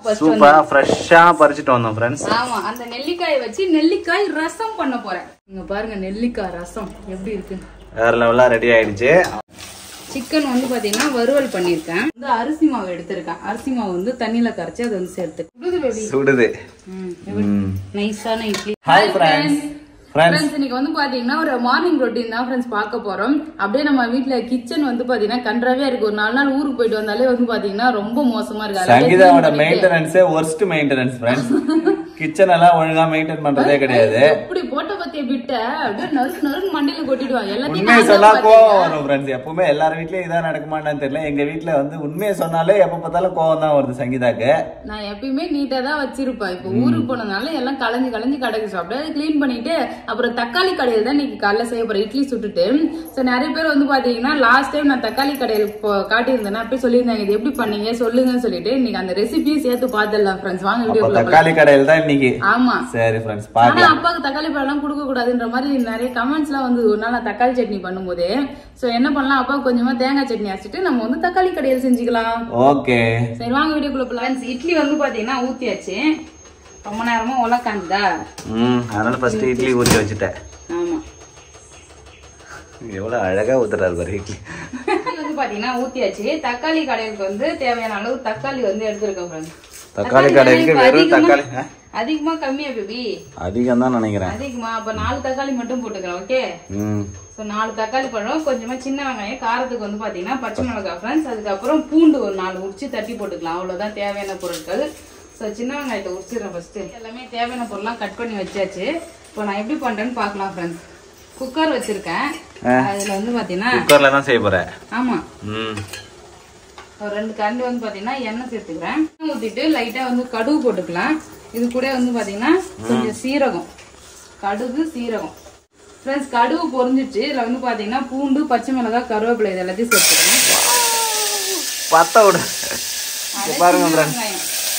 சூப்பரா ஃப்ரெஷ்ஷா பறிச்சுட்டு வந்தோம் ஃப்ரெண்ட்ஸ் ஆமா அந்த நெல்லிக்காயை வச்சு நெல்லிக்காய் ரசம் பண்ண போறேன் இங்க பாருங்க நெல்லிக்காய் ரசம் எப்படி இருக்கு வேற லெவலா ரெடி ஆயிடுச்சு சிக்கன் வந்து பாத்தீங்கன்னா வறுவல் பண்ணிருக்கேன் வந்து அரிசி மாவு எடுத்திருக்கேன் அரிசி மாவு வந்து தண்ணியில கரைச்சு அதை வந்து சேர்த்து சுடுது பேபி சுடுது நைஸான idli hi friends friends friends இன்னைக்கு வந்து பாத்தீங்கன்னா ஒரு மார்னிங் ரொட்டீன் தான் ஃப்ரெண்ட்ஸ் பார்க்க போறோம் அப்படியே நம்ம வீட்ல கிச்சன் வந்து பாத்தீங்கன்னா கன்றாவே இருக்கு ஒரு நாலு நாள் ஊருக்கு போயிட்டு வந்தாலே வந்து பாத்தீங்கன்னா ரொம்ப மோசமா இருக்கு அதெல்லாம் சங்கீதாவோட மெயின்டெனன்ஸே ஒர்ஸ்ட் மெயின்டெனன்ஸ் ஃப்ரெண்ட்ஸ் கிச்சன் எல்லாம் ஒழுங்கா மெயின்டைன் பண்றதே கிடையாது எப்படி போட்ட பத்திய விட்ட அப்படியே நறுக்கு நறுக்கு மண்டையில கொட்டிடுவாங்க எல்லாத்தையும் உண்மையை நான் சொன்னா தான் கோவம் வரும் ஃப்ரெண்ட்ஸ் எப்பவுமே எல்லார் வீட்லயும் இதான் நடக்குமான்னு தெரியல எங்க வீட்ல வந்து உண்மையை சொன்னாலே எப்ப பார்த்தாலும் கோவம் தான் வருது சங்கீதாக்கு நான் எப்பயுமே நீட்டா தான் வச்சிருப்பேன் இப்ப ஊருக்கு போனதுனால எல்லாம் கலைஞ்சு கலைஞ்சு கிடக்கு அப்படியே க்ளீன் பண்ணிட்டு அப்புறம் தக்காளி கடையில் தான் இன்னைக்கு காலைல செய்ய போறேன் இட்லி சுட்டுட்டு சோ நிறைய பேர் வந்து பாத்தீங்கன்னா லாஸ்ட் டைம் நான் தக்காளி கடையில் காட்டியிருந்தேன்னா அப்படியே சொல்லியிருந்தாங்க இது எப்படி பண்ணீங்க சொல்லுங்கன்னு சொல்லிட்டு இன்னைக்கு அந்த ரெசிபியும் சேர்த்து பார்த்துடலாம் ஃப்ரெண்ட்ஸ் வாங்க அப்ப வீடியோக்குள்ள தக்காளி கடையில் தான் இன்னைக்கு ஆமா சரி ஃப்ரெண்ட்ஸ் ஆனா பார்க்கலாம் அப்பாவுக்கு தக்காளி பழம் கொடுக்க கூடாதுன்ற மாதிரி நிறைய கமெண்ட்ஸ் எல்லாம் வந்து ஒரு நாள் நான் தக்காளி சட்னி பண்ணும்போது சோ என்ன பண்ணலாம் அப்பாவுக்கு கொஞ்சமா தேங்காய் சட்னி அரைச்சிட்டு நம்ம வந்து தக்காளி கடையில் செஞ்சுக்கலாம் ஓகே சரி வாங்க வீடியோக்குள்ள போலாம் இட்லி வந்து பாத்தீங்கன்னா ஊத்தியாச்சு ரொம்ப நேரமா உலக்காந்துதா ம் அதனால ஃபர்ஸ்ட் இட்லி ஊற்றி வச்சுட்டேன் ஆமா எவ்வளவு அழகா ஊத்துறாரு பாரு இட்லி இட்லி வந்து பாத்தீங்கன்னா ஊத்தியாச்சு தக்காளி கடையிலுக்கு வந்து தேவையான அளவு தக்காளி வந்து எடுத்திருக்கேன் ஃப்ரெண்ட்ஸ் தக்காளி கடைக்கு வெறும் தக்காளி ஆ? அதிகமா கம்மியா பேபி அதிகம் தான் நினைக்கிறேன் அதிகமா அப்ப நாலு தக்காளி மட்டும் போட்டுக்கிறேன் ஓகே ம் ஸோ நாலு தக்காளி பழம் கொஞ்சமா சின்ன வெங்காயம் காரத்துக்கு வந்து பாத்தீங்கன்னா பச்சை மிளகாய் ஃப்ரெண்ட்ஸ் அதுக்கப்புறம் பூண்டு ஒரு நாலு உரிச்சு தட்டி போட்டுக்கலாம் அவ்வளவுதான் தேவையான பொருட்கள் ஸோ சின்ன வெங்காயத்தை உரிச்சிடுறேன் ஃபர்ஸ்ட் எல்லாமே தேவையான பொருள்லாம் கட் பண்ணி வச்சாச்சு இப்போ நான் எப்படி பண்றேன்னு பார்க்கலாம் ஃப்ரெண்ட்ஸ் குக்கர் வச்சிருக்கேன் அதுல வந்து பாத்தீங்கன்னா குக்கர்ல தான் செய்ய போறேன் ஆமா ம் ஒரு ரெண்டு கரண்டி வந்து பாத்தீங்கன்னா எண்ணெய் சேர்த்துக்கிறேன் எண்ணெய் ஊத்திட்டு லைட்டா வந்து கடுகு போட்டுக்கலாம் இது கூட வந்து பாத்தீங்கன்னா கொஞ்சம் சீரகம் கடுகு சீரகம் ஃப்ரெண்ட்ஸ் கடுகு பொரிஞ்சிச்சு இதுல வந்து பாத்தீங்கன்னா பூண்டு பச்சை மிளகாய் கருவேப்பிலை இது எல்லாத்தையும் சேர்த்துக்கிறேன் பத்த விடு இங்க பாருங்க ஃப்ரெண்ட்ஸ் வெங்காயம்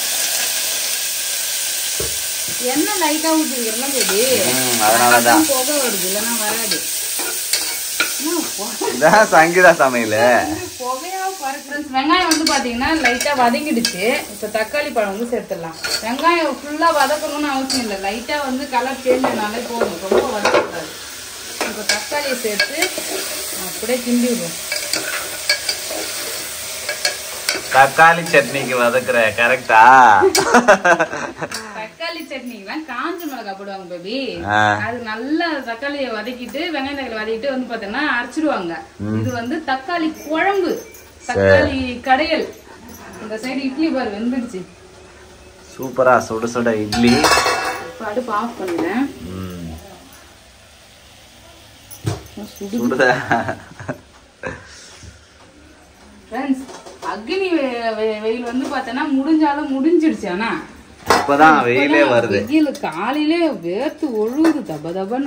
எண்ணெய் லைட்டா ஊற்றிக்கிறல பேபி ம் அதனால தான் புகை வருது இல்லைன்னா வராது என்ன புகை இதான் சங்கீதா சமையல் புகையா பறக்கு Friends, வெங்காயம் வந்து பாத்தீங்கன்னா லைட்டா வதங்கிடுச்சு இப்ப தக்காளி பழம் வந்து சேர்த்துடலாம் வெங்காயம் ஃபுல்லா வதக்கணும்னு அவசியம் இல்லை லைட்டா வந்து கலர் சேஞ்ச் ஆனாலே போதும் ரொம்ப வதக்கக்கூடாது இப்ப தக்காளியை சேர்த்து அப்படியே கிண்டி விடுவோம் தக்காளி சட்னிக்கு வதக்குற கரெக்டா தக்காளி சட்னிக்கெல்லாம் காஞ்ச மிளகாய் போடுவாங்க பேபி ஆ. அது நல்லா தக்காளியை வதக்கிட்டு வெங்காயம் தக்காளி வதக்கிட்டு வந்து பாத்தீங்கன்னா அரைச்சிடுவாங்க இது வந்து தக்காளி குழம்பு தக்காளி கடையல் இந்த சைடு இட்லி பாரு வெந்துடுச்சு சூப்பரா சுட சுட இட்லி இப்ப அடுப்பு ஆஃப் பண்ணுறேன் ம் சுடு சுடுத ஃப்ரெண்ட்ஸ் அக்னி வெ- வெ- வெயில் வந்து பார்த்தோன்னா முடிஞ்சாலும் முடிஞ்சிடுச்சு ஆனா இப்பதான் வெயிலே வருது வெயில் காலையிலே வேர்த்து ஒழுகுது தப தபன்னு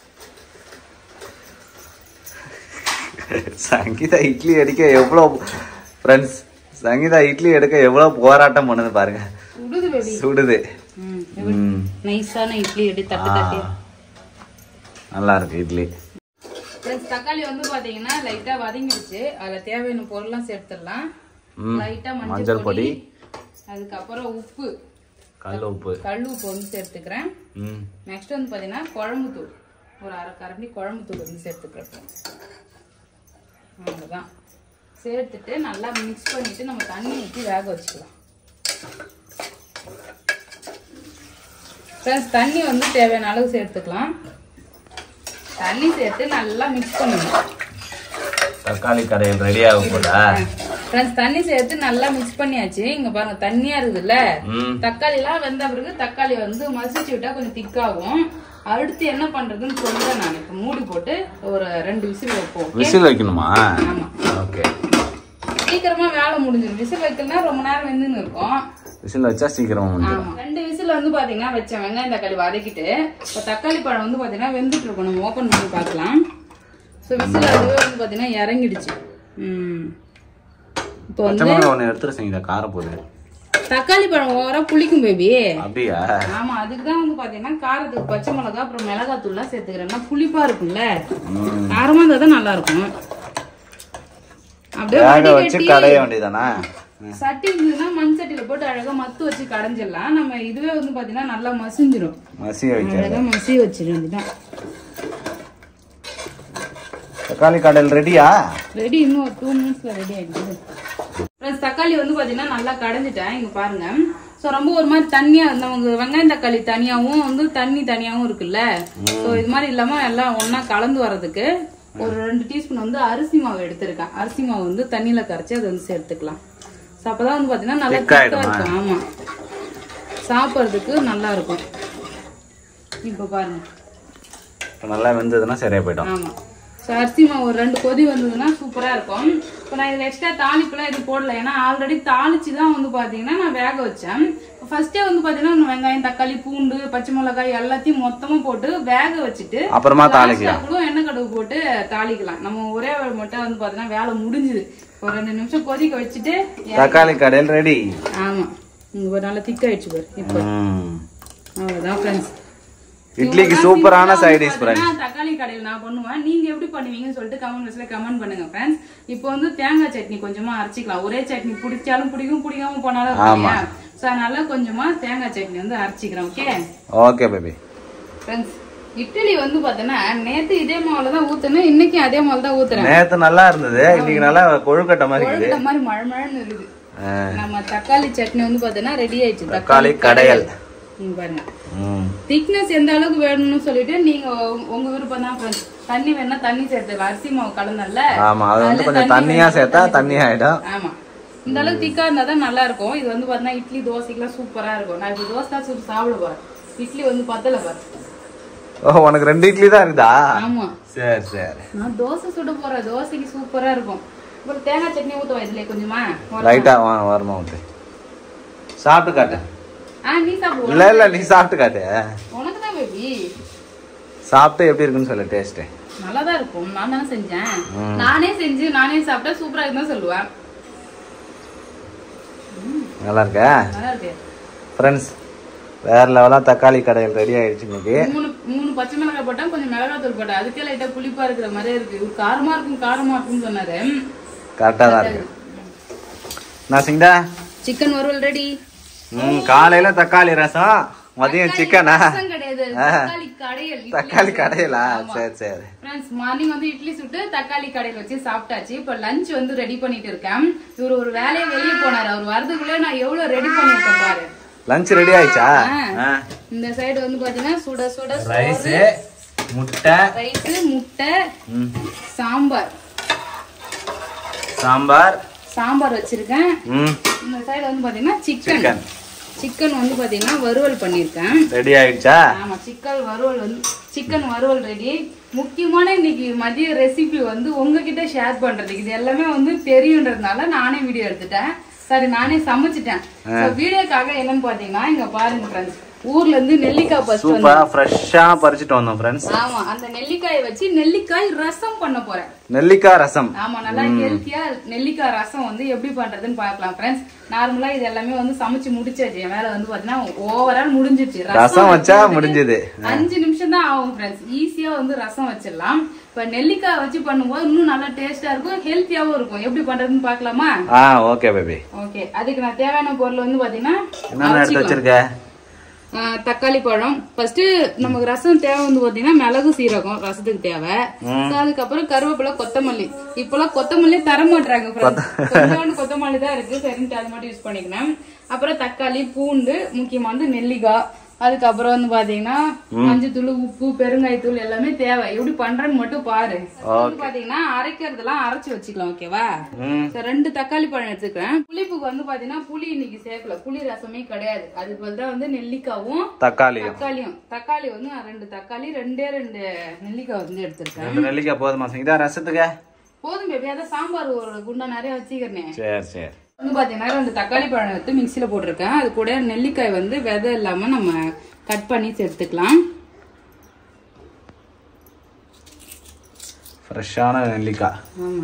சங்கீதா இட்லி எடுக்க எவ்வளவு ஃப்ரெண்ட்ஸ் சங்கீதா இட்லி எடுக்க எவ்வளவு போராட்டம் பண்ணுது பாருங்க சுடுது பேபி சுடுது ம் ம் நைஸான இட்லி எடுத்து தட்டு தட்டி நல்லா இருக்கு இட்லி ஃப்ரெண்ட்ஸ் தக்காளி வந்து பாத்தீங்கன்னா லைட்டா வதங்கிடுச்சு அதுல தேவையான பொருள்லாம் சேர்த்துடலாம் ம் லைட்டா மஞ்சள் மஞ்சள் பொடி. பொடி அதுக்கப்புறம் உப்பு கல் உப்பு கல் உப்பு வந்து சேர்த்துக்கிறேன் ம் நெக்ஸ்ட் வந்து பாத்தீங்கன்னா குழம்பு தூள் ஒரு அரை கரண்டி குழம்பு தூள் வந்து சேர்த்துக்கிறோம் அவ்வளோதான் சேர்த்துட்டு நல்லா மிக்ஸ் பண்ணிட்டு நம்ம தண்ணி ஊற்றி வேக வச்சுக்கலாம் Friends, தண்ணி வந்து தேவையான அளவு சேர்த்துக்கலாம் தண்ணி சேர்த்து நல்லா மிக்ஸ் பண்ணணும் தக்காளி கடையில் ரெடி ஆகும் போதா ஃப்ரெண்ட்ஸ் தண்ணி சேர்த்து நல்லா மிக்ஸ் பண்ணியாச்சு இங்க பாருங்க தண்ணியா இருக்குதுல்ல ம் தக்காளி எல்லாம் வெந்த பிறகு தக்காளி வந்து மசிச்சு விட்டா கொஞ்சம் திக்காகும் அடுத்து என்ன பண்றதுன்னு சொல்றேன் நான் இப்ப மூடி போட்டு ஒரு ரெண்டு விசில் வைப்போம் விசில் வைக்கணுமா ஆமா ஓகே சீக்கிரமா வேலை முடிஞ்சிடும் விசில் வைக்கலன்னா ரொம்ப நேரம் வெந்துன்னு இருக்கும் விசில் வச்சா சீக்கிரமா முடிஞ்சிடும் ஆமா ரெண்டு விசில் வந்து பாத்தீங்கன்னா வச்சேன் வெங்காயம் தக்காளி வதக்கிட்டு இப்ப தக்காளி பழம் வந்து பாத்தீங்கன்னா வெந்துட்டு இருக்கும் நம்ம ஓபன் பண்ணி பார்க்கலாம் ஸோ விசில் அதுவே வந்து பாத்தீங்கன்னா இறங்கிடுச்சு ம் இப்போ பச்சை வந்து மிளகா ஒன்று எடுத்துட்டு செய்யுங்க காரம் போடு தக்காளி பழம் ஓவரா புளிக்கும் பேபி அப்படியா ஆமா அதுக்கு தான் வந்து பாத்தீங்கன்னா காரத்துக்கு பச்சை மிளகா அப்புறம் மிளகாய் தூள்லாம் சேர்த்துக்கிறேன்னா புளிப்பா இருக்கும்ல ம் காரமா இருந்தா தான் நல்லா இருக்கும் அப்படியே வேக வடிகட்டி வச்சு கடைய வேண்டியதானா சட்டி இருந்ததுன்னா மண் சட்டியில போட்டு அழகா மத்து வச்சு கடைஞ்சிடலாம் நம்ம இதுவே வந்து பாத்தீங்கன்னா நல்லா மசிஞ்சிரும் மசிய வைக்க அழகா மசி வச்சிட வேண்டியதான் தக்காளி கடையில் ரெடியா ரெடி இன்னும் ஒரு டூ மினிட்ஸ்ல ரெடி ஆயிடுது ஃப்ரெண்ட்ஸ் தக்காளி வந்து பாத்தீங்கன்னா நல்லா கடைஞ்சிட்டேன் இங்க பாருங்க ஸோ ரொம்ப ஒரு மாதிரி தண்ணியா நமக்கு வெங்காயம் தக்காளி தனியாவும் வந்து தண்ணி தனியாவும் இருக்குல்ல ஸோ இது மாதிரி இல்லாம எல்லாம் ஒண்ணா கலந்து வர்றதுக்கு ஒரு ரெண்டு டீஸ்பூன் வந்து அரிசி மாவு எடுத்திருக்கேன் அரிசி மாவு வந்து தண்ணியில கரைச்சி அதை வந்து சேர்த்துக்கலாம் ஸோ அப்பதான் வந்து பாத்தீங்கன்னா நல்லா Thick திக்கா ஆயிடுமா? இருக்கும் ஆமா சாப்பிட்றதுக்கு நல்லா இருக்கும் இப்போ பாருங்க இப்போ நல்லா வெந்ததுன்னா சரியா போயிடும் ஆமா ஸோ அரிசி மாவு ஒரு ரெண்டு கொதி வந்ததுன்னா சூப்பரா இருக்கும் இப்போ நான் இதில் எக்ஸ்ட்ரா தாளிப்புலாம் எதுவும் போடல ஏன்னா ஆல்ரெடி தாளிச்சு தான் வந்து பாத்தீங்கன்னா நான் வேக வச்சேன் ஃபர்ஸ்டே வந்து பாத்தீங்கன்னா வெங்காயம் தக்காளி பூண்டு பச்சை மிளகாய் எல்லாத்தையும் மொத்தமா போட்டு வேக வச்சுட்டு அப்புறமா தாளிக்கலாம் last ஆ கூட எண்ணெய் கடுகு போட்டு தாளிக்கலாம் நம்ம ஒரே வேலை மட்டும் வந்து பாத்தீங்கன்னா வேலை முடிஞ்சுது ஒரு ரெண்டு நிமிஷம் கொதிக்க வச்சுட்டு தக்காளி கடையில் ரெடி ஆமா இங்க ஒரு நல்லா திக்காயிடுச்சு பாரு இப்போ அவ்வளவுதான் ஃப்ரெண்ட்ஸ் இட்லிக்கு சூப்பரான சைட் டிஷ் ஃப்ரெண்ட் நான் தக்காளி கடையில் நான் பண்ணுவேன் நீங்க எப்படி பண்ணுவீங்கன்னு சொல்லிட்டு கமெண்ட் பாக்ஸ்ல கமெண்ட் பண்ணுங்க ஃப்ரெண்ட்ஸ் இப்போ வந்து தேங்காய் சட்னி கொஞ்சமா அரைச்சிக்கலாம் ஒரே சட்னி பிடிச்சாலும் பிடிக்கும் பிடிக்காம போனாலும் இருக்கும் இல்லையா ஸோ அதனால கொஞ்சமா தேங்காய் சட்னி வந்து அரைச்சிக்கிறேன் okay okay baby friends idli வந்து பார்த்தோன்னா நேத்து இதே மாவுல தான் ஊத்துனேன் இன்னைக்கு அதே மாவுல தான் ஊத்துறேன் நேத்து நல்லா இருந்தது இன்னைக்கு நல்லா கொழுக்கட்டை மாதிரி இருக்குது கொழுக்கட்டை மாதிரி மழை மழைன்னு இருக்குது ஆ, நம்ம தக்காளி சட்னி வந்து பார்த்தோன்னா ரெடி ஆயிடுச்சு தக்காளி கடையல் இங்க பாருங்க ம் திக்னஸ் எந்த அளவுக்கு வேணும்னு சொல்லிட்டு நீங்க உ- உங்க விருப்பம் தான் friends. தண்ணி வேணா தண்ணி சேர்த்துக்கலாம் அரிசி மாவு கலந்தல்ல ஆமா அது வந்து அதுல கொஞ்சம் தண்ணி தண்ணியா வேணா சேர்த்தா தண்ணி தண்ணி ஆயிடும் ஆமா இந்த அளவுக்கு திக்கா இருந்தா தான் நல்லா இருக்கும் இது வந்து பாத்தீங்கன்னா இட்லி தோசைக்கெல்லாம் சூப்பரா இருக்கும் நான் இப்ப தோசை தான் சுட்டு சாப்பிட போறேன் இட்லி வந்து பத்தல பாரு ஓ உனக்கு ரெண்டு இட்லி தான் இருக்குதா ஆமா சரி சரி நான் தோசை சுட போறேன் தோசைக்கு சூப்பரா இருக்கும் அப்புறம் தேங்காய் சட்னி ஊத்துவா இதுல கொஞ்சமா லைட்டா வா வரமா வந்து சாப்பிட்டு காட்டு ஆ நீ சாப்பிடு இல்ல இல்ல நீ சாப்பிட்டு காட்டு உனக்கு தான் பேபி சாப்பிட்டு எப்படி இருக்குன்னு சொல்லு டேஸ்ட் நல்லா தான் இருக்கும் நான் தானே செஞ்சேன் நானே செஞ்சு நானே சாப்பிட்டா சூப்பரா இருக்குன்னு சொல்லுவேன் நல்லா இருக்கா நல்லா இருக்கு ஃப்ரெண்ட்ஸ் வேற லெவலா தக்காளி கடையில் ரெடி ஆயிடுச்சு இன்னைக்கு மூணு மூணு பச்சை மிளகாய் போட்டா கொஞ்சம் மிளகாத்தூள் போட்டேன் அதுக்கே லைட்டா புளிப்பா இருக்கிற மாதிரியே இருக்கு இவர் காரமா இருக்கும் காரமா இருக்கும்னு சொன்னாரு கரெக்டா தான் இருக்கு நான் சிங்கடா சிக்கன் வறுவல் ரெடி ம் காலையில தக்காளி ரசம் மதியம் சிக்கனா கிடையாது தக்காளி கடையல் தக்காளி கடையிலா சரி சரி ஃப்ரெண்ட்ஸ் மார்னிங் வந்து இட்லி சுட்டு தக்காளி கடையில் வச்சு சாப்பிட்டாச்சு இப்போ லஞ்ச் வந்து ரெடி பண்ணிட்டு இருக்கேன் இவர் ஒரு வேலையை வெளியே போனாரு அவர் வரதுக்குள்ளே நான் எவ்வளவு ரெடி பண்ணிருக்கேன் பாரு லஞ்ச் ரெடி ஆயிடுச்சா இந்த சைடு வந்து பாத்தீங்கன்னா சுட சுட ரைஸ் முட்டை ரைஸ் முட்டை ம், சாம்பார் சாம்பார் சாம்பார் வச்சிருக்கேன் ம் இந்த சைடு வந்து பாத்தீங்கன்னா சிக்கன் சிக்கன் சிக்கன் வந்து பாத்தீங்கன்னா வறுவல் பண்ணிருக்கேன் ரெடி ஆயிடுச்சா ஆமா சிக்கன் வறுவல் வந்து சிக்கன் வறுவல் ரெடி முக்கியமான இன்னைக்கு மதிய ரெசிபி வந்து உங்ககிட்ட ஷேர் பண்றதுக்கு இது எல்லாமே வந்து தெரியுன்றதுனால நானே வீடியோ எடுத்துட்டேன் சரி நானே சமைச்சிட்டேன் வீடியோக்காக என்னன்னு பாத்தீங்கன்னா இங்க பாருங்க ஃப்ரெண்ட்ஸ் ஊர்ல இருந்து நெல்லிக்காய் ஃபர்ஸ்ட் வந்து சூப்பரா ஃப்ரெஷ்ஷா பறிச்சுட்டு வந்தோம் ஃப்ரெண்ட்ஸ் ஆமா அந்த நெல்லிக்காயை வச்சு நெல்லிக்காய் ரசம் பண்ண போறேன் நெல்லிக்காய் ரசம் ஆமா நல்லா ஹெல்த்தியா நெல்லிக்காய் ரசம் வந்து எப்படி பண்றதுன்னு பார்க்கலாம் ஃப்ரெண்ட்ஸ் நார்மலா இது எல்லாமே வந்து சமைச்சு முடிச்சாச்சு என் வேலை வந்து பாத்தீங்கன்னா ஓவரால் முடிஞ்சிருச்சு ரசம் வச்சா வைக்கிறதுக்கு முடிஞ்சது அஞ்சு நிமிஷம் தான் ஆகும் ஃப்ரெண்ட்ஸ் ஈஸியா வந்து ரசம் வச்சிடலாம் இப்ப நெல்லிக்காய் வச்சு பண்ணும்போது இன்னும் நல்லா டேஸ்டா இருக்கும் ஹெல்த்தியாவும் இருக்கும் எப்படி பண்றதுன்னு பார்க்கலாமா ஆ ஓகே பேபி ஓகே அதுக்கு நான் தேவையான பொருள் வந்து பாத்தீங்கன்னா என்னென்ன எடுத்து வச்சிருக்க ஆ, தக்காளி பழம் ஃபர்ஸ்ட் நமக்கு ரசம் தேவை வந்து பாத்தீங்கன்னா மிளகு சீரகம் ரசத்துக்கு தேவை So, அதுக்கப்புறம் கருவேப்பிலை கொத்தமல்லி இப்பெல்லாம் கொத்தமல்லி தர மாட்டாங்க கொஞ்சோண்டு கொத்தமல்லி தான் இருக்கு சரின்ட்டு அது மட்டும் யூஸ் பண்ணிக்கணும் அப்புறம் தக்காளி பூண்டு முக்கியமானது நெல்லிக்காய் அதுக்கப்புறம் வந்து பாத்தீங்கன்னா மஞ்சத்தூள் உப்பு பெருங்காயத்தூள் எல்லாமே தேவை எப்படி பண்றேன்னு மட்டும் பாரு வந்து பாத்தீங்கன்னா அரைக்கிறதெல்லாம் அரைச்சு வச்சுக்கலாம் ஓகேவா ம் So, ரெண்டு தக்காளி பழம் எடுத்துக்கிறேன் புளிப்புக்கு வந்து பாத்தீங்கன்னா புளி இன்னைக்கு சேர்க்கல புளி ரசமே கிடையாது அதுக்கு பதிலா வந்து நெல்லிக்காவும் தக்காளியும் தக்காளியும் தக்காளி வந்து நான் ரெண்டு தக்காளி ரெண்டே ரெண்டு நெல்லிக்காய் வந்து எடுத்திருக்கேன் ரெண்டு நெல்லிக்காய் போதுமா சிங்கடா ரசத்துக்கு போதும் பேபி அதான் சாம்பார் ஒரு குண்டா நிறைய வச்சுக்கிறேன் சரி சரி வந்து பாத்தீங்கன்னா ரெண்டு தக்காளி பழம் எடுத்து மிக்சியில போட்டிருக்கேன் அது கூட நெல்லிக்காய் வந்து விதை இல்லாம நம்ம கட் பண்ணி சேர்த்துக்கலாம் ஃப்ரெஷ்ஷான நெல்லிக்காய் ஆமா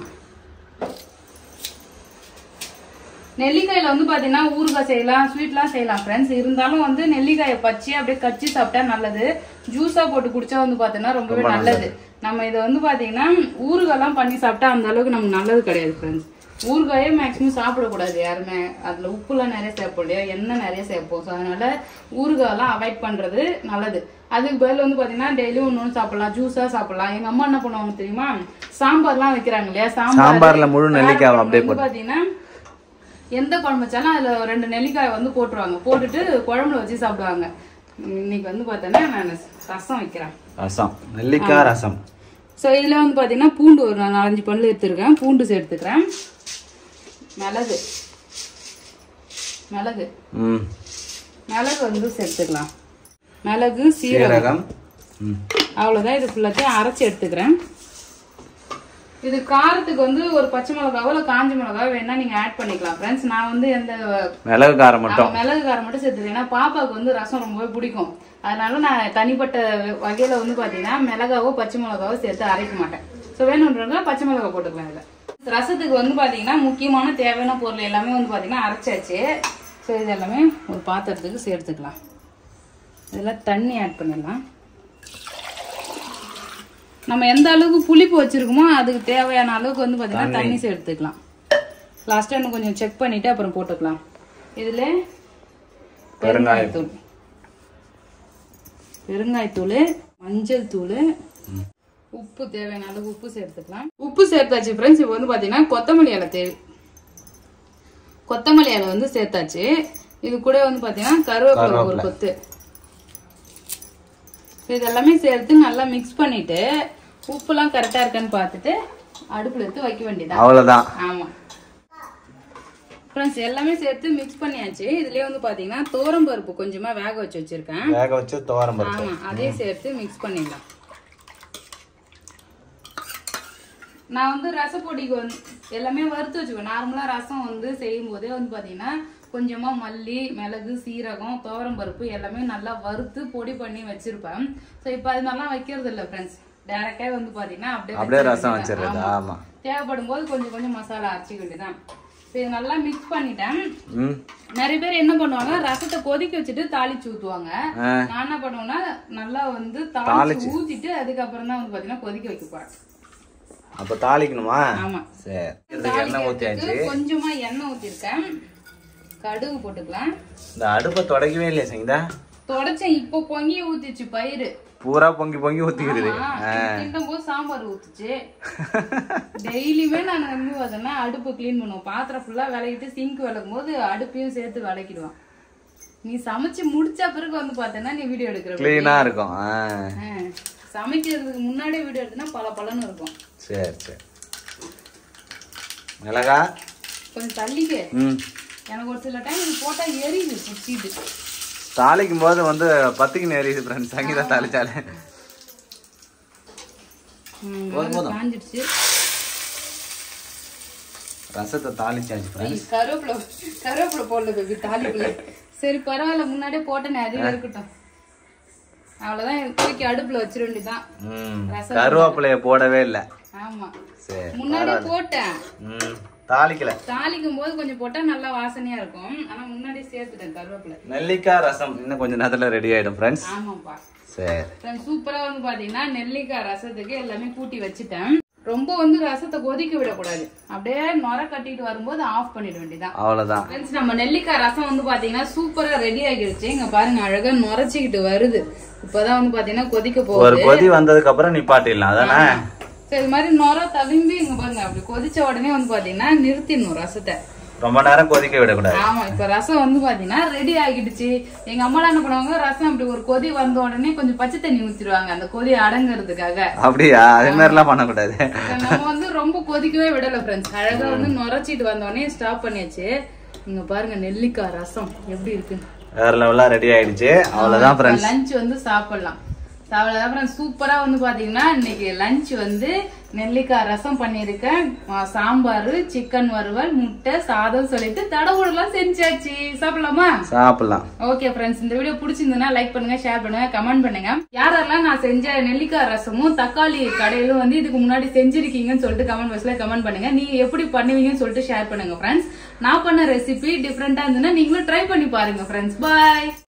நெல்லிக்காயில வந்து பாத்தீங்கன்னா ஊறுகாய் செய்யலாம் ஸ்வீட்லாம் செய்யலாம் ஃப்ரெண்ட்ஸ் இருந்தாலும் வந்து நெல்லிக்காயை பச்சையா அப்படியே கச்சி சாப்பிட்டா நல்லது ஜூஸா போட்டு குடிச்சா வந்து பாத்தீங்கன்னா ரொம்பவே நல்லது நம்ம இதை வந்து பாத்தீங்கன்னா ஊறுகாய்லாம் பண்ணி சாப்பிட்டா அந்த அளவுக்கு நமக்கு நல்லது கிடையாது ஃப்ரெண்ட்ஸ் ஊறுகாயே மேக்ஸிமம் சாப்பிடக்கூடாது யாருமே அதுல உப்புலாம் நிறைய சேர்ப்போம் இல்லையா எண்ணெய் நிறைய சேர்ப்போம் ஸோ அதனால ஊறுகாயெல்லாம் அவாய்ட் பண்றது நல்லது அதுக்கு பதில் வந்து பாத்தீங்கன்னா டெய்லியும் ஒன்று ஒன்று சாப்பிடலாம் ஜூஸா சாப்பிடலாம் எங்க அம்மா என்ன பண்ணுவாங்க தெரியுமா சாம்பார்லாம் வைக்கிறாங்க இல்லையா சாம்பார்ல முழு நெல்லிக்காய் அப்படியே வந்து பாத்தீங்கன்னா எந்த குழம்பு வச்சாலும் அதுல ரெண்டு நெல்லிக்காய் வந்து போட்டுருவாங்க போட்டுட்டு குழம்புல வச்சு சாப்பிடுவாங்க இன்னைக்கு வந்து பார்த்தோன்னா நான் ரசம் வைக்கிறேன் ரசம் நெல்லிக்காய் ரசம் ஸோ இதில் வந்து பார்த்தீங்கன்னா பூண்டு ஒரு நாலஞ்சு பல்லு எடுத்துருக்கேன் பூண்டு சேர்த்துக்கிறேன் மிளகு மிளகு ம் மிளகு வந்து சேர்த்துக்கலாம் மிளகு சீரகம் சீரகம் ம் அவ்வளோதான் இது ஃபுல்லாத்தையும் அரைச்சி எடுத்துக்கிறேன் இது காரத்துக்கு வந்து ஒரு பச்சை மிளகாவோ இல்லை காஞ்ச மிளகாவோ வேணா நீங்க ஆட் பண்ணிக்கலாம் ஃப்ரெண்ட்ஸ் நான் வந்து எந்த மிளகு காரம் மட்டும் நான் மிளகு காரம் மட்டும் சேர்த்துக்கிறேன் ஏன்னா பாப்பாவுக்கு வந்து ரசம் ரொம்பவே பிடிக்கும் அதனால நான் தனிப்பட்ட வகையில வந்து பாத்தீங்கன்னா மிளகாவோ பச்சை மிளகாவோ சேர்த்து அரைக்க மாட்டேன் ஸோ வேணுன்றவங்க பச்சை மிளகா போட்டுக்கலாம் இதுல ரசத்துக்கு வந்து பாத்தீங்கன்னா முக்கியமான தேவையான பொருள் எல்லாமே வந்து பாத்தீங்கன்னா அரைச்சாச்சு ஸோ இது எல்லாமே ஒரு பாத்திரத்துக்கு சேர்த்துக்கலாம் இதில் தண்ணி ஆட் பண்ணிடலாம் நம்ம எந்த அளவுக்கு புளிப்பு வச்சிருக்கோமோ அதுக்கு தேவையான அளவுக்கு வந்து பாத்தீங்கன்னா தண்ணி சேர்த்துக்கலாம் லாஸ்ட்டாக இன்னும் கொஞ்சம் செக் பண்ணிட்டு அப்புறம் போட்டுக்கலாம் இதுல பெருங்காயத்தூள் பெருங்காயத்தூள் மஞ்சள் தூள் உப்பு தேவையான அளவு உப்பு சேர்த்துக்கலாம் உப்பு சேர்த்தாச்சு ஃப்ரெண்ட்ஸ் இப்போ வந்து பாத்தீங்கன்னா கொத்தமல்லி இலை தேவை கொத்தமல்லி இலை வந்து சேர்த்தாச்சு இது கூட வந்து பாத்தீங்கன்னா கருவேப்பிலை ஒரு கொத்து இது எல்லாமே சேர்த்து நல்லா மிக்ஸ் பண்ணிட்டு உப்புலாம் கரெக்டா இருக்கான்னு பார்த்துட்டு அடுப்புல எடுத்து வைக்க வேண்டியதா அவ்வளவுதான் ஆமா ஃப்ரெண்ட்ஸ் எல்லாமே சேர்த்து மிக்ஸ் பண்ணியாச்சு இதுலயே வந்து பாத்தீங்கன்னா தோரம் பருப்பு கொஞ்சமா வேக வச்சு வச்சிருக்கேன் வேக வச்சு துவரம் பருப்பு ஆமா அதையும் சேர்த்து மிக்ஸ் பண்ணிடலாம் நான் வந்து ரசப்பொடிக்கு வந்து எல்லாமே வறுத்து வச்சுக்குவேன் நார்மலா ரசம் வந்து செய்யும் போதே வந்து பாத்தீங்கன்னா கொஞ்சமா மல்லி மிளகு சீரகம் துவரம் பருப்பு எல்லாமே நல்லா வறுத்து பொடி பண்ணி வச்சிருப்பேன் ஸோ இப்போ அது மாதிரிலாம் வைக்கிறது இல்லை ஃப்ரெண்ட்ஸ் டேரக்டா வந்து பாத்தீங்கன்னா அப்படியே அப்படியே வச்சிட ரசம் வேண்டியது. வச்சிடுறது ஆமா. ஆமா தேவைப்படும் போது கொஞ்சம் கொஞ்சம் மசாலா அரைச்சிக்க வேண்டியதான் இப்போ இது நல்லா மிக்ஸ் பண்ணிட்டேன் ம் நிறைய பேர் என்ன பண்ணுவாங்க ரசத்தை கொதிக்க வச்சுட்டு தாளிச்சு ஊத்துவாங்க ஆ. நான் என்ன பண்ணுவேன்னா நல்லா வந்து தாளிச்சு ஊத்திட்டு அதுக்கப்புறம் தான் வந்து பாத்தீங்கன்னா கொதிக்க வைக்க போறேன் அப்ப தாளிக்கணுமா ஆமா சரி இதுக்கு எண்ணெய் ஊத்தியாச்சு இதுக்கு கொஞ்சமா எண்ணெய் ஊத்திருக்கேன் கடுகு போட்டுக்கலாம் இந்த அடுப்பை தொடக்கவே இல்லையா சங்கீதா தொடச்சேன் இப்போ பொங்கி ஊத்திச்சு பயிறு பூரா பொங்கி பொங்கி ஊத்திக்கிறது கிண்டும் போது சாம்பார் ஊத்துச்சு டெய்லியுமே நான் வந்து பார்த்தோன்னா அடுப்பு க்ளீன் பண்ணுவோம் பாத்திரம் ஃபுல்லா விளக்கிட்டு சிங்க் விளக்கும் போது அடுப்பையும் சேர்த்து விளக்கிடுவான் நீ சமைச்சு முடிச்ச பிறகு வந்து பார்த்தேன்னா நீ வீடியோ எடுக்கிற கிளீனா இருக்கும் ஆ. ஆ, சமைக்கிறதுக்கு முன்னாடியே வீடியோ எடுத்தனா பல பலன்னு இருக்கும் சரி சரி மிளகா கொஞ்சம் தள்ளிக்க ம் எனக்கு ஒரு சில டைம் இது போட்டா எரியுது குச்சிட்டு தாளிக்கும் போது வந்து பத்துக்கு நேரியுது ஃப்ரெண்ட்ஸ் சங்கீதா தாளிச்சாலே ம், போதும், போதும். காஞ்சிடுச்சு ரசத்தை தாளிச்சாச்சு ஃப்ரெண்ட்ஸ் ஐய், கருவேப்பிலை கருவேப்பிலை போடல பேபி தாலிக்குள்ள சரி பரவாயில்ல முன்னாடியே போட்டேனே அதுவே இருக்கட்டும் அவ்வளவுதான் இது தூக்கி அடுப்புல வச்சிட வேண்டியதுதான் ம் கருவேப்பிலைய போடவே இல்லை ஆமா சரி முன்னாடியே போட்டேன் ம் தாளிக்கல தாளிக்கும் போது கொஞ்சம் போட்டா நல்லா வாசனையா இருக்கும் ஆனா முன்னாடியே சேர்த்துட்டேன் கருவேப்பிலை நெல்லிக்காய் ரசம் இன்னும் கொஞ்ச நேரத்துல ரெடி ஆயிடும் ஃப்ரெண்ட்ஸ் ஆமாப்பா சரி சூப்பரா வந்து பாத்தீங்கன்னா நெல்லிக்காய் ரசத்துக்கு எல்லாமே கூட்டி வச்சுட்டேன் ரொம்ப வந்து ரசத்தை கொதிக்க விடக்கூடாது அப்படியே நொர கட்டிட்டு வரும்போது ஆஃப் பண்ணிட வேண்டியதான் அவ்வளவுதான் ஃப்ரெண்ட்ஸ் நம்ம நெல்லிக்காய் ரசம் வந்து பாத்தீங்கன்னா சூப்பரா ரெடி ஆகிடுச்சு இங்க பாருங்க அழகா நுரைச்சிக்கிட்டு வருது இப்பதான் வந்து பாத்தீங்கன்னா கொதிக்க ஒரு போகுது கொதி வந்ததுக்கு அப்புறம் நிப்பாட்டிடலாம் அதானே சரி இது மாதிரி நுர ததும்பி இங்க பாருங்க அப்படி கொதிச்ச உடனே வந்து பாத்தீங்கன்னா நிறுத்திடணும் ரசத்தை ரொம்ப நேரம் கொதிக்க விடக்கூடாது ஆமா இப்ப ரசம் வந்து பாத்தீங்கன்னா ரெடி ஆகிடுச்சு எங்க அம்மாலாம் என்ன பண்ணுவாங்க ரசம் அப்படி ஒரு கொதி வந்த உடனே கொஞ்சம் பச்சை தண்ணி ஊத்திடுவாங்க அந்த கொதி அடங்குறதுக்காக அப்படியா அது மாதிரிலாம் பண்ணக்கூடாது நம்ம வந்து ரொம்ப கொதிக்கவே விடல ஃப்ரெண்ட்ஸ் அழகா வந்து நுரைச்சிட்டு வந்த உடனே ஸ்டாப் பண்ணியாச்சு இங்க பாருங்க நெல்லிக்காய் ரசம் எப்படி இருக்கு வேற லெவலா ரெடி ஆயிடுச்சு அவ்வளவுதான் ஃப்ரெண்ட்ஸ் லஞ்ச் வந்து சாப்பிடலாம் அவ்வளவுதான் ஃப்ரெண்ட்ஸ் சூப்பரா வந்து பாத்தீங்கன்னா இன்னைக்கு லஞ்ச் வந்து நெல்லிக்காய் ரசம் பண்ணியிருக்கேன் ஆ, சாம்பார் சிக்கன் வறுவல் முட்டை சாதம் சொல்லிட்டு தடவுடலாம் செஞ்சாச்சு சாப்பிடலாமா சாப்பிடலாம் ஓகே ஃப்ரெண்ட்ஸ் இந்த வீடியோ பிடிச்சிருந்ததுன்னா லைக் பண்ணுங்க ஷேர் பண்ணுங்க கமெண்ட் பண்ணுங்க யாரெல்லாம் நான் செஞ்ச நெல்லிக்காய் ரசமும் தக்காளி கடையிலும் வந்து இதுக்கு முன்னாடி செஞ்சிருக்கீங்கன்னு சொல்லிட்டு கமெண்ட் பாக்ஸ்ல கமெண்ட் பண்ணுங்க நீங்க எப்படி பண்ணுவீங்கன்னு சொல்லிட்டு ஷேர் பண்ணுங்க ஃப்ரெண்ட்ஸ் நான் பண்ண ரெசிபி டிஃப்ரெண்டா இருந்ததுன்னா நீங்களும் ட்ரை பண்ணி பாருங்க ஃப்ரெண்ட்ஸ் பாய்